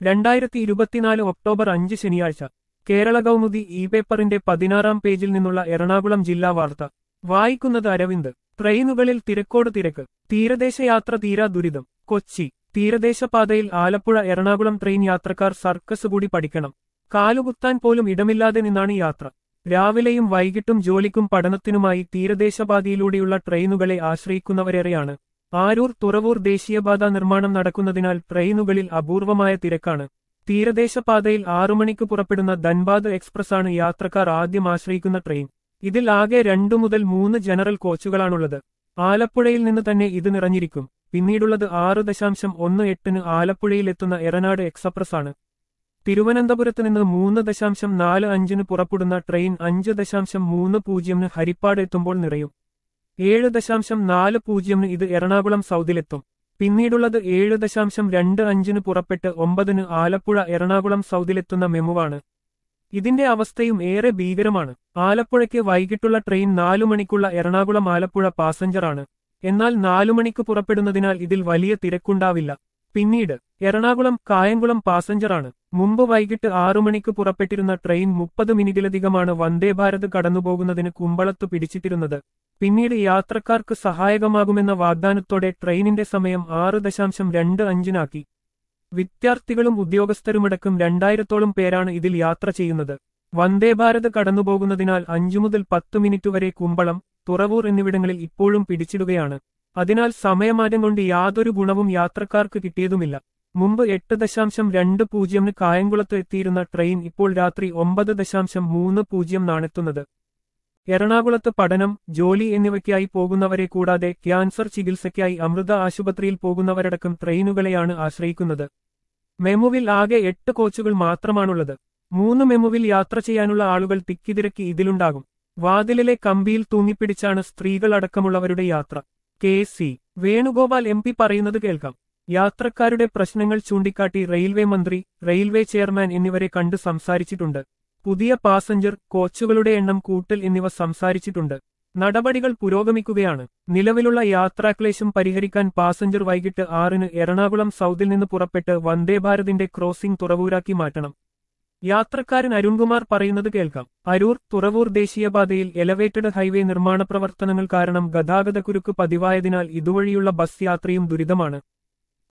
രണ്ടായിരത്തി ഇരുപത്തിനാല് ഒക്ടോബർ അഞ്ച് ശനിയാഴ്ച കേരള കൗമുദി ഇ പേപ്പറിന്റെ പതിനാറാം പേജിൽ നിന്നുള്ള എറണാകുളം ജില്ലാ വാർത്ത വായിക്കുന്നത് അരവിന്ദ് ട്രെയിനുകളിൽ തിരക്കോട് തിരക്ക് തീരദേശ യാത്ര തീരാ ദുരിതം കൊച്ചി തീരദേശപാതയിൽ ആലപ്പുഴ എറണാകുളം ട്രെയിൻ യാത്രക്കാർ സർക്കസ് കൂടി പഠിക്കണം കാലുകുത്താൻ പോലും ഇടമില്ലാതെ നിന്നാണ് യാത്ര രാവിലെയും വൈകിട്ടും ജോലിക്കും പഠനത്തിനുമായി തീരദേശപാതയിലൂടെയുള്ള ട്രെയിനുകളെ ആശ്രയിക്കുന്നവരേറെയാണ് ആരൂർ തുറവൂർ ദേശീയപാത നിർമ്മാണം നടക്കുന്നതിനാൽ ട്രെയിനുകളിൽ അപൂർവമായ തിരക്കാണ് തീരദേശപാതയിൽ ആറുമണിക്ക് പുറപ്പെടുന്ന ധൻബാദ് എക്സ്പ്രസ് ആണ് യാത്രക്കാർ ആദ്യം ആശ്രയിക്കുന്ന ട്രെയിൻ ഇതിൽ ആകെ രണ്ടു മുതൽ മൂന്ന് ജനറൽ കോച്ചുകളാണുള്ളത് ആലപ്പുഴയിൽ നിന്ന് തന്നെ ഇത് നിറഞ്ഞിരിക്കും പിന്നീടുള്ളത് ആറ് ദശാംശം ഒന്ന് എട്ടിന് ആലപ്പുഴയിലെത്തുന്ന എറനാട് എക്സ്പ്രസ് ആണ് തിരുവനന്തപുരത്ത് നിന്ന് മൂന്ന് ദശാംശം നാല് അഞ്ചിന് പുറപ്പെടുന്ന ട്രെയിൻ അഞ്ച് ദശാംശം മൂന്ന് പൂജ്യമിന് ഹരിപ്പാട് എത്തുമ്പോൾ നിറയും ഏഴ് ദശാംശം നാല് പൂജ്യമിന് ഇത് എറണാകുളം സൗദിലെത്തും പിന്നീടുള്ളത് ഏഴ് ദശാംശം രണ്ട് അഞ്ചിന് പുറപ്പെട്ട് ഒമ്പതിന് ആലപ്പുഴ എറണാകുളം സൗദിലെത്തുന്ന മെമുവാണ് ഇതിന്റെ അവസ്ഥയും ഏറെ ഭീകരമാണ് ആലപ്പുഴയ്ക്ക് വൈകിട്ടുള്ള ട്രെയിൻ നാലു മണിക്കുള്ള എറണാകുളം ആലപ്പുഴ പാസഞ്ചറാണ് എന്നാൽ നാലു മണിക്ക് പുറപ്പെടുന്നതിനാൽ ഇതിൽ വലിയ തിരക്കുണ്ടാവില്ല പിന്നീട് എറണാകുളം കായംകുളം പാസഞ്ചറാണ് മുമ്പ് വൈകിട്ട് ആറു മണിക്ക് പുറപ്പെട്ടിരുന്ന ട്രെയിൻ മുപ്പത് മിനിറ്റിലധികമാണ് വന്ദേഭാരത് കടന്നുപോകുന്നതിന് കുമ്പളത്തു പിടിച്ചിട്ടിരുന്നത് പിന്നീട് യാത്രക്കാർക്ക് സഹായകമാകുമെന്ന വാഗ്ദാനത്തോടെ ട്രെയിനിന്റെ സമയം ആറ് ദശാംശം രണ്ട് അഞ്ചിനാക്കി വിദ്യാർത്ഥികളും ഉദ്യോഗസ്ഥരുമടക്കം രണ്ടായിരത്തോളം പേരാണ് ഇതിൽ യാത്ര ചെയ്യുന്നത് വന്ദേഭാരത് കടന്നുപോകുന്നതിനാൽ അഞ്ചു മുതൽ പത്ത് മിനിറ്റ് വരെ കുമ്പളം തുറവൂർ എന്നിവിടങ്ങളിൽ ഇപ്പോഴും പിടിച്ചിടുകയാണ് അതിനാൽ സമയമാറ്റം കൊണ്ട് യാതൊരു ഗുണവും യാത്രക്കാർക്ക് കിട്ടിയതുമില്ല മുമ്പ് എട്ട് ദശാംശം രണ്ട് പൂജ്യമിന് കായംകുളത്ത് എത്തിയിരുന്ന ട്രെയിൻ ഇപ്പോൾ രാത്രി ഒമ്പത് ദശാംശം മൂന്ന് പൂജ്യം നാണെത്തുന്നത് എറണാകുളത്ത് പഠനം ജോലി എന്നിവയ്ക്കായി പോകുന്നവരെ കൂടാതെ ക്യാൻസർ ചികിത്സയ്ക്കായി അമൃത ആശുപത്രിയിൽ പോകുന്നവരടക്കം ട്രെയിനുകളെയാണ് ആശ്രയിക്കുന്നത് മെമുവിൽ ആകെ എട്ട് കോച്ചുകൾ മാത്രമാണുള്ളത് മൂന്ന് മെമുവിൽ യാത്ര ചെയ്യാനുള്ള ആളുകൾ തിക്കിതിരക്കി ഇതിലുണ്ടാകും വാതിലിലെ കമ്പിയിൽ തൂങ്ങിപ്പിടിച്ചാണ് സ്ത്രീകളടക്കമുള്ളവരുടെ യാത്ര K C Venugopal M P പറയുന്നത് കേൾക്കാം യാത്രക്കാരുടെ പ്രശ്നങ്ങൾ ചൂണ്ടിക്കാട്ടി റെയിൽവേ മന്ത്രി റെയിൽവേ ചെയർമാൻ എന്നിവരെ കണ്ട് സംസാരിച്ചിട്ടുണ്ട് പുതിയ പാസഞ്ചർ കോച്ചുകളുടെ എണ്ണം കൂട്ടൽ എന്നിവ സംസാരിച്ചിട്ടുണ്ട് നടപടികൾ പുരോഗമിക്കുകയാണ് നിലവിലുള്ള യാത്രാക്ലേശം പരിഹരിക്കാൻ പാസഞ്ചർ വൈകിട്ട് ആറിന് എറണാകുളം സൗദിൽ നിന്ന് പുറപ്പെട്ട് വന്ദേഭാരതിന്റെ ക്രോസിംഗ് തുറവൂരാക്കി മാറ്റണം യാത്രക്കാരൻ അരുൺകുമാർ പറയുന്നത് കേൾക്കാം അരൂർ തുറവൂർ ദേശീയപാതയിൽ എലവേറ്റഡ് ഹൈവേ നിർമ്മാണ പ്രവർത്തനങ്ങൾ കാരണം ഗതാഗതക്കുരുക്ക് പതിവായതിനാൽ ഇതുവഴിയുള്ള ബസ് യാത്രയും ദുരിതമാണ്